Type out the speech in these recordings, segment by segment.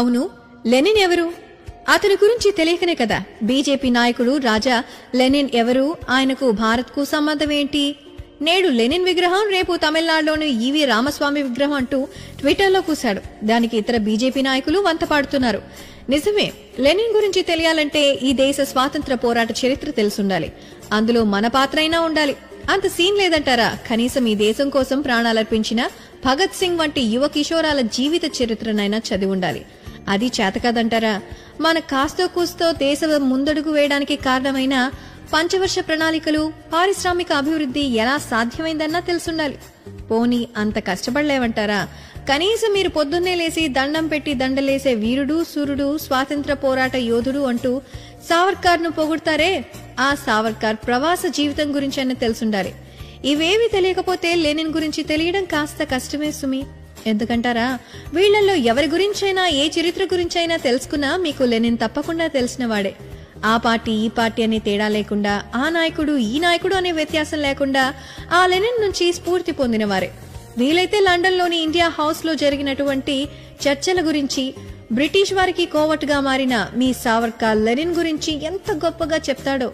అవును లెనిన్ ఎవరు అతని గురించి తెలియకనే కదా బీజేపీ నాయకుడు రాజా లెనిన్ ఎవరు ఆయనకు భారత్కు సంబంధం ఏంటి నేడు లెనిన్ విగ్రహం రేపు తమిళనాడులోని ఈవి రామస్వామి విగ్రహం అంటూ ట్విట్టర్లో కూశాడు దానికి ఇతర బీజేపీ నాయకులు వంత పాడుతున్నారు నిజమే లెనిన్ గురించి తెలియాలంటే ఈ దేశ స్వాతంత్ర పోరాట చరిత్ర తెలుసుండాలి అందులో మన పాత్ర అయినా ఉండాలి అంత సీన్ లేదంటారా కనీసం ఈ దేశం కోసం ప్రాణాలర్పించిన భగత్ సింగ్ వంటి యువ కిషోరాల జీవిత చరిత్రనైనా చదివి ఉండాలి అది చేత కాదంటారా మన కాస్తో కూస్తో దేశ ముందడుగు వేయడానికి కారణమైన పంచవర్ష ప్రణాళికలు పారిశ్రామిక అభివృద్ధి ఎలా సాధ్యమైందన్నా తెలుసుండాలి పోనీ అంత కష్టపడలేమంటారా కనీసం మీరు పొద్దున్నే లేసి దండం పెట్టి దండలేసే వీరుడు సూర్యుడు స్వాతంత్ర పోరాట యోధుడు అంటూ సావర్కార్ ను పొగుడతారే ఆ సావర్కార్ ప్రవాస జీవితం గురించైనా తెలుసుండాలి ఇవేవి తెలియకపోతే లెనిన్ గురించి తెలియడం కాస్త కష్టమే సుమి ఎందుకంటారా వీళ్ళల్లో ఎవరి గురించైనా ఏ చరిత్ర గురించైనా తెలుసుకున్నా మీకు లెనిన్ తప్పకుండా తెలిసిన వాడే ఆ పార్టీ ఈ పార్టీ అనే తేడా లేకుండా ఆ నాయకుడు ఈ నాయకుడు అనే వ్యత్యాసం లేకుండా ఆ లెనిన్ నుంచి స్ఫూర్తి పొందినవారే వీలైతే లండన్లోని ఇండియా హౌస్ లో జరిగినటువంటి చర్చల గురించి బ్రిటిష్ వారికి కోవట్టుగా మారిన మీ సావర్కర్ లెనిన్ గురించి ఎంత గొప్పగా చెప్తాడో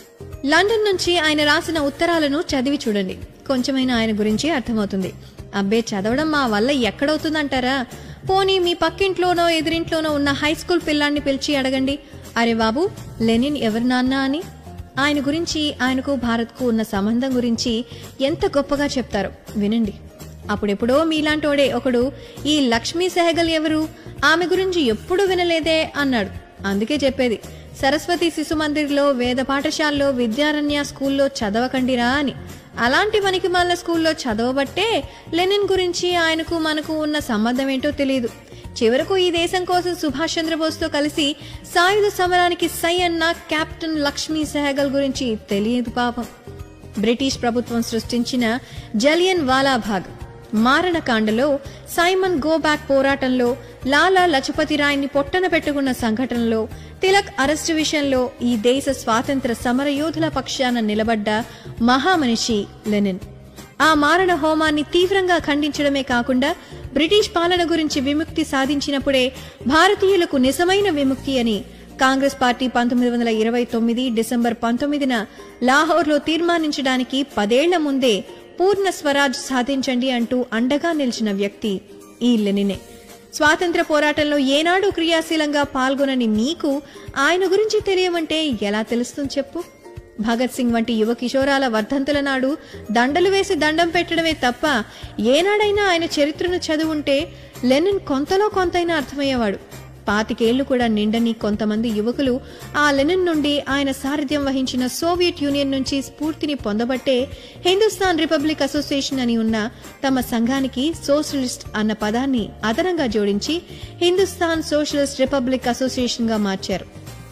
లండన్ నుంచి ఆయన రాసిన ఉత్తరాలను చదివి చూడండి కొంచెమైనా ఆయన గురించి అర్థమవుతుంది అబ్బే చదవడం మా వల్ల ఎక్కడవుతుందంటారా పోనీ మీ పక్కింట్లోనో ఎదురింట్లోనో ఉన్న హై స్కూల్ పిల్లాన్ని పిలిచి అడగండి అరే బాబు లెనిన్ ఎవరు నాన్న అని ఆయన గురించి ఆయనకు భారత్కు ఉన్న సంబంధం గురించి ఎంత గొప్పగా చెప్తారో వినండి అప్పుడెప్పుడో మీలాంటోడే ఒకడు ఈ లక్ష్మీ సెహగల్ ఎవరు ఆమె గురించి ఎప్పుడు వినలేదే అన్నాడు అందుకే చెప్పేది సరస్వతి శిశు మందిర్లో వేద పాఠశాలలో విద్యారణ్య స్కూల్లో చదవకండిరా అని అలాంటి మనకి మళ్ళా స్కూల్లో చదవబట్టే లెనిన్ గురించి ఆయనకు మనకు ఉన్న సంబంధం ఏంటో తెలియదు చివరకు ఈ దేశం కోసం సుభాష్ చంద్రబోస్తో కలిసి సాయుధ సమరానికి సై అన్న కెప్టెన్ లక్ష్మీ సెహగల్ గురించి తెలియదు పాపం బ్రిటిష్ ప్రభుత్వం సృష్టించిన జలియన్ వాలాబాగ్ మారణకాండలో సైమన్ గోబ్యాక్ పోరాటంలో లాలా లజపతి రాయ్ని పొట్టన పెట్టుకున్న సంఘటనలో తిలక్ అరెస్టు విషయంలో ఈ దేశ స్వాతంత్ర సమరయోధుల పక్షాన నిలబడ్డ మహామనిషి లెనిన్ ఆ మారణ హోమాన్ని తీవ్రంగా ఖండించడమే కాకుండా బ్రిటిష్ పాలన గురించి విముక్తి సాధించినప్పుడే భారతీయులకు నిజమైన విముక్తి అని కాంగ్రెస్ పార్టీ పంతొమ్మిది వందల ఇరవై తొమ్మిది డిసెంబర్ పంతొమ్మిదిన లాహోర్లో తీర్మానించడానికి పదేళ్ల ముందే పూర్ణ స్వరాజ్ సాధించండి అంటూ అండగా నిలిచిన వ్యక్తి ఈ లెనినే స్వాతంత్ర పోరాటంలో ఏనాడు క్రియాశీలంగా పాల్గొనని మీకు ఆయన గురించి తెలియమంటే ఎలా తెలుస్తుంది చెప్పు భగత్ సింగ్ వంటి యువ కిషోరాల వర్ధంతుల నాడు దండలు వేసి దండం పెట్టడమే తప్ప ఏనాడైనా ఆయన చరిత్రను చదువుంటే లెనిన్ కొంతలో కొంతైనా అర్థమయ్యేవాడు పాతికేళ్లు కూడా నిండని కొంతమంది యువకులు ఆ లెనిన్ నుండి ఆయన సారథ్యం వహించిన సోవియట్ యూనియన్ నుంచి స్ఫూర్తిని పొందబట్టే హిందుస్థాన్ రిపబ్లిక్ అసోసియేషన్ అని ఉన్న తమ సంఘానికి సోషలిస్ట్ అన్న పదాన్ని అదనంగా జోడించి హిందుస్థాన్ సోషలిస్ట్ రిపబ్లిక్ అసోసియేషన్ గా మార్చారు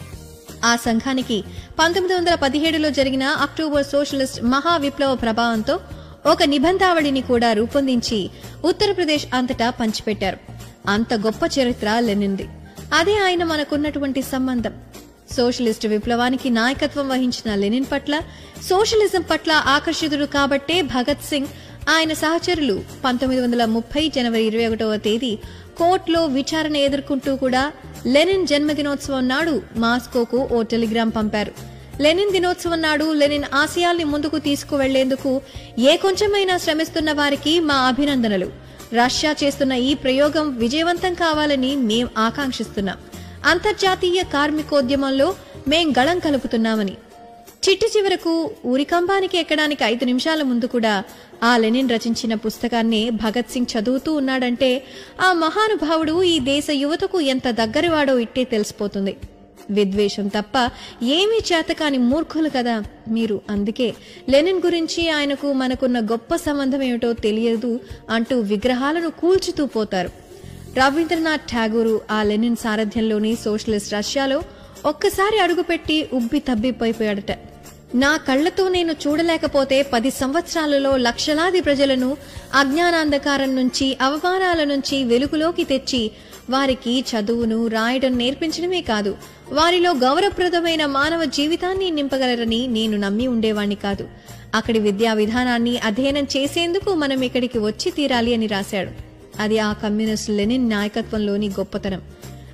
ఆ సంఘానికి పంతొమ్మిది వందల పదిహేడులో జరిగిన అక్టోబర్ సోషలిస్ట్ మహా విప్లవ ప్రభావంతో ఒక నిబంధావళిని కూడా రూపొందించి ఉత్తరప్రదేశ్ అంతటా పంచిపెట్టారు అంత గొప్ప చరిత్ర లెనింది అదే ఆయన మనకున్నటువంటి సంబంధం సోషలిస్ట్ విప్లవానికి నాయకత్వం వహించిన లెనిన్ పట్ల సోషలిజం పట్ల ఆకర్షితుడు కాబట్టే భగత్ సింగ్ ఆయన సహచరులు పంతొమ్మిది వందల ముప్పై జనవరి ఇరవై ఒకటవ తేదీ కోర్టులో విచారణ ఎదుర్కొంటూ కూడా లెనిన్ జన్మదినోత్సవం నాడు మాస్కోకు ఓ టెలిగ్రామ్ పంపారు లెనిన్ దినోత్సవం నాడు లెనిన్ ఆశయాల్ని ముందుకు తీసుకువెళ్లేందుకు ఏ కొంచెమైనా శ్రమిస్తున్న వారికి మా అభినందనలు రష్యా చేస్తున్న ఈ ప్రయోగం విజయవంతం కావాలని మేం ఆకాంక్షిస్తున్నాం అంతర్జాతీయ కార్మికోద్యమంలో మేం గళం కలుపుతున్నామని చిట్టు చివరకు ఊరికంబానికి ఎక్కడానికి ఐదు నిమిషాల ముందు కూడా ఆ లెనిన్ రచించిన పుస్తకాన్ని భగత్ సింగ్ చదువుతూ ఉన్నాడంటే ఆ మహానుభావుడు ఈ దేశ యువతకు ఎంత దగ్గరవాడో ఇట్టే తెలిసిపోతుంది విద్వేషం తప్ప ఏమీ చేతకాని మూర్ఖులు కదా మీరు అందుకే లెనిన్ గురించి ఆయనకు మనకున్న గొప్ప సంబంధం ఏమిటో తెలియదు అంటూ విగ్రహాలను కూల్చుతూ పోతారు రవీంద్రనాథ్ ఠాగూరు ఆ లెనిన్ సారథ్యంలోని సోషలిస్ట్ రష్యాలో ఒక్కసారి అడుగుపెట్టి ఉబ్బి తబ్బిపోయిపోయాడట నా కళ్లతో నేను చూడలేకపోతే పది సంవత్సరాలలో లక్షలాది ప్రజలను అజ్ఞానాంధకారం నుంచి అవమానాల నుంచి వెలుగులోకి తెచ్చి వారికి చదువును రాయడం నేర్పించడమే కాదు వారిలో గౌరవప్రదమైన మానవ జీవితాన్ని నింపగలరని నేను నమ్మి ఉండేవాణ్ణి కాదు అక్కడి విద్యా విధానాన్ని అధ్యయనం చేసేందుకు మనం ఇక్కడికి వచ్చి తీరాలి అని రాశాడు అది ఆ కమ్యూనిస్ట్ లెనిన్ నాయకత్వంలోని గొప్పతనం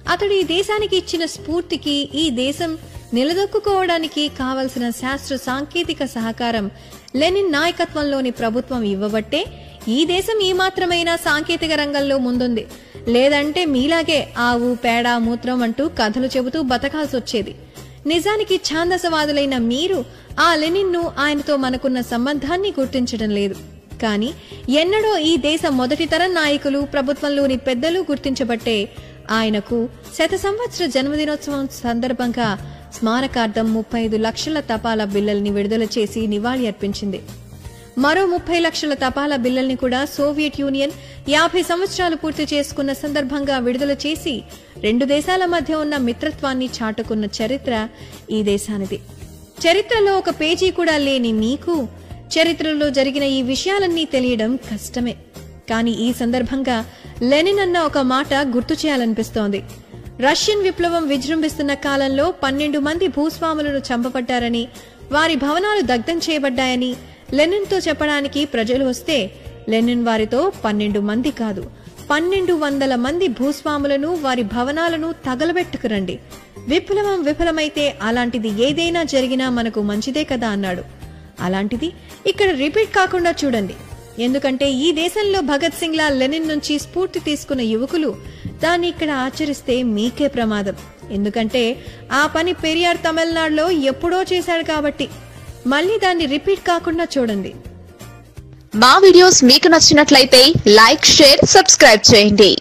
అతడు ఈ దేశానికి ఇచ్చిన స్ఫూర్తికి ఈ దేశం నిలదొక్కుకోవడానికి కావలసిన శాస్త్ర సాంకేతిక సహకారం లెనిన్ నాయకత్వంలోని ప్రభుత్వం ఇవ్వబట్టే ఈ దేశం ఈ మాత్రమైన సాంకేతిక రంగంలో ముందుంది లేదంటే మీలాగే ఆవు పేడ మూత్రం అంటూ కథలు చెబుతూ బతకాల్సి వచ్చేది నిజానికి ఛాందసవాదులైన మీరు ఆ లెనిన్ను ఆయనతో మనకున్న సంబంధాన్ని గుర్తించడం లేదు కానీ ఎన్నడో ఈ దేశ మొదటి తరం నాయకులు ప్రభుత్వంలోని పెద్దలు గుర్తించబట్టే ఆయనకు శత సంవత్సర జన్మదినోత్సవం సందర్భంగా స్మారకార్థం ముప్పై ఐదు లక్షల తపాలా బిల్లల్ని విడుదల చేసి నివాళి అర్పించింది మరో ముప్పై లక్షల తపాలా బిల్లల్ని కూడా సోవియట్ యూనియన్ యాభై సంవత్సరాలు పూర్తి చేసుకున్న సందర్భంగా విడుదల చేసి రెండు దేశాల మధ్య ఉన్న మిత్రత్వాన్ని చాటుకున్న చరిత్ర ఈ దేశానిది చరిత్రలో ఒక పేజీ కూడా లేని మీకు చరిత్రలో జరిగిన ఈ విషయాలన్నీ తెలియడం కష్టమే కానీ ఈ సందర్భంగా లెనిన్ అన్న ఒక మాట గుర్తు చేయాలనిపిస్తోంది రష్యన్ విప్లవం విజృంభిస్తున్న కాలంలో పన్నెండు మంది భూస్వాములను చంపబడ్డారని వారి భవనాలు దగ్ధం చేయబడ్డాయని లెనిన్తో చెప్పడానికి ప్రజలు వస్తే లెనిన్ వారితో పన్నెండు మంది కాదు పన్నెండు వందల మంది భూస్వాములను వారి భవనాలను తగలబెట్టుకురండి విప్లవం విఫలమైతే అలాంటిది ఏదైనా జరిగినా మనకు మంచిదే కదా అన్నాడు అలాంటిది ఇక్కడ రిపీట్ కాకుండా చూడండి ఎందుకంటే ఈ దేశంలో భగత్ సింగ్ లా లెనిన్ నుంచి స్ఫూర్తి తీసుకున్న యువకులు దాన్ని ఇక్కడ ఆచరిస్తే మీకే ప్రమాదం ఎందుకంటే ఆ పని పెరియార్ తమిళనాడులో ఎప్పుడో చేశాడు కాబట్టి మళ్ళీ దాన్ని రిపీట్ కాకుండా చూడండి మా వీడియోస్ మీకు నచ్చినట్లయితే లైక్ షేర్ సబ్స్క్రైబ్ చేయండి